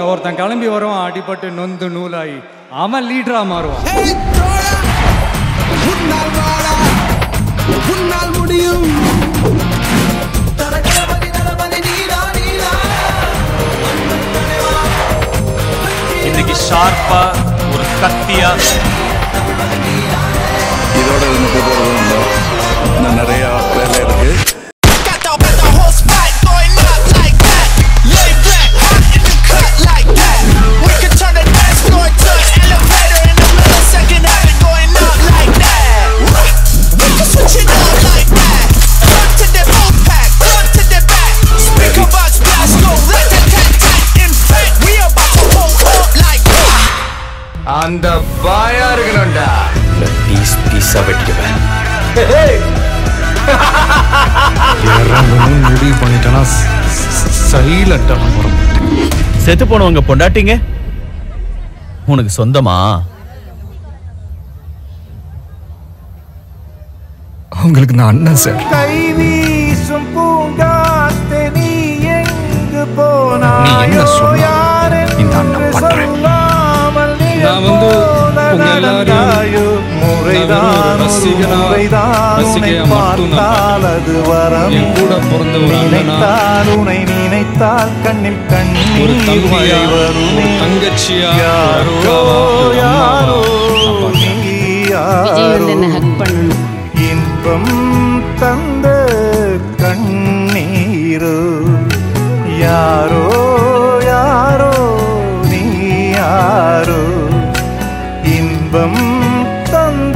ஒருத்தன் கிளம்பி வருவான் அடிபட்டு நொந்து நூலாகி அவன் லீடரா மாறுவான் உன்னால் வாழா உன்னால் முடியும் இன்னைக்கு ஷார்ப்பா ஒரு கத்தியா இதோட நின்று போகிறது இல்லை இன்னும் நிறையா வேலை இருக்கு Got the, got the whole spot going up like that. Lay back, hot in the cut like that. We can turn the dance floor to an elevator in a millisecond, have it going up like that. We can switch it up like that. Front to the full pack, front to the back. Speaker box blast, go rat tat tat tat. In fact, we about to hold up like that. அந்த பாயா இருக்கணும்டா piece பீஸா வெட்டிடுவேன் இறங்கணும்னு முடிவு பண்ணிட்டேன்னா சைலண்டாக வரும் செத்து போனவங்க பொண்டாட்டிங்க உனக்கு சொந்தமா அவங்களுக்கு நான் அண்ணன் சார் கை வீசும் பூங்காத்து நீ எங்கு நீ போனாயோ என்ன சொன்னாலும் யாரென்று இந்த அண்ணன் பண்றேன். சொல்லாமல் நான் வந்து உங்க நடந்தாயோ. எல்லாரையும் முறைதான் நான் வெறும் ஒரு ரசிகனா, முறைதான் உன்னை ரசிகையா மட்டும் நான் பார்த்தால் அது வரம் என் கூட பிறந்த ஒரு அண்ணனா நினைத்தால் உன்னை நினைத்தால் கண்ணில் ஒரு கண்ணீர் தம்பியா மழை ஒரு வருமே தங்கச்சியா ஒரு யாரோ அக்காவா ஒரு யாரோ அம்மாவா நான் நீ விஜய் வந்து என்ன யாரோ ஹக் பண்ணணும் இன்பம் தந்த கண்ணீரோ யாரோ யாரோ நீ யாரோ இன்பம் தந்த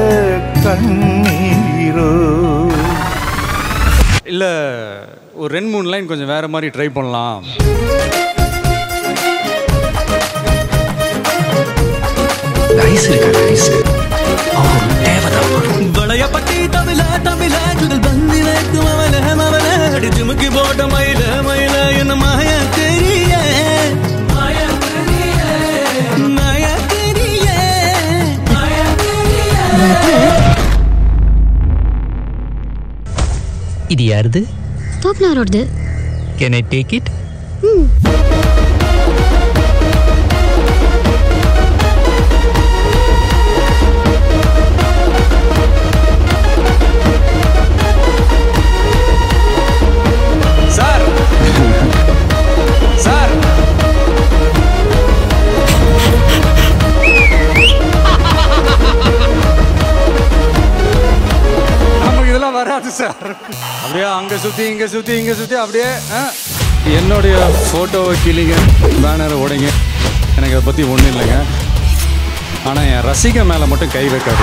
கண்ணீரோ இல்ல ஒரு ரெண்டு மூணு லைன் கொஞ்சம் வேற மாதிரி ட்ரை பண்ணலாம் நைஸ் இருக்கா நைஸ் அவன் தேவைதான் வளையப்பட்டி தமிழ தமிழ குடல் பந்தி வைக்கும் அவன அவன அடி ஜிமுக்கி போட்ட மயில மயில என்ன மாய தெரிய மாய தெரிய இது யாருது தோப்னாரோடது can I take it sir sir நமக்கு இதெல்லாம் வராது சார் அப்படியே அங்க சுத்தி இங்க சுத்தி இங்க சுத்தி அப்படியே ஆ, என்னுடைய போட்டோவை கிளிங்க பேனரை உடைங்க எனக்கு அதை பத்தி ஒண்ணும் இல்லைங்க ஆனா என் ரசிக மேல மட்டும் கை வைக்காது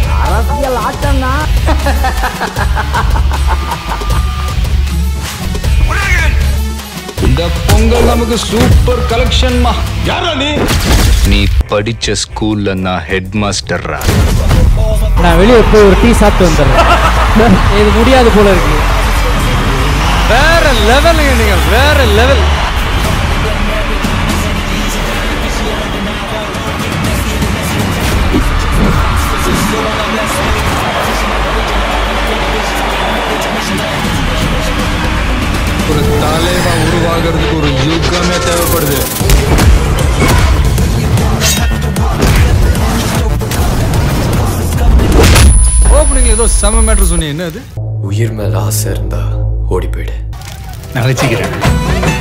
இந்த பொங்கல் நமக்கு சூப்பர் கலெக்ஷன்மா யாரா நீ நீ படிச்ச ஸ்கூல்ல நான் ஹெட் மாஸ்டர்ரா நான் வெளியே போய் ஒரு டீ சாப்பிட்டு வந்துடுறேன் இது முடியாது போல இருக்கு வேற லெவலுங்க நீங்க வேற லெவல் ஒரு தலைவா உருவாகிறதுக்கு ஒரு யுகமே தேவைப்படுது ஓப்பனிங்ல ஏதோ செம மேட்ரு சொன்னீங்க என்ன அது உயிர் மேல ஆசை இருந்தா ஓடி போயிடு நான் வச்சுக்கிறேன்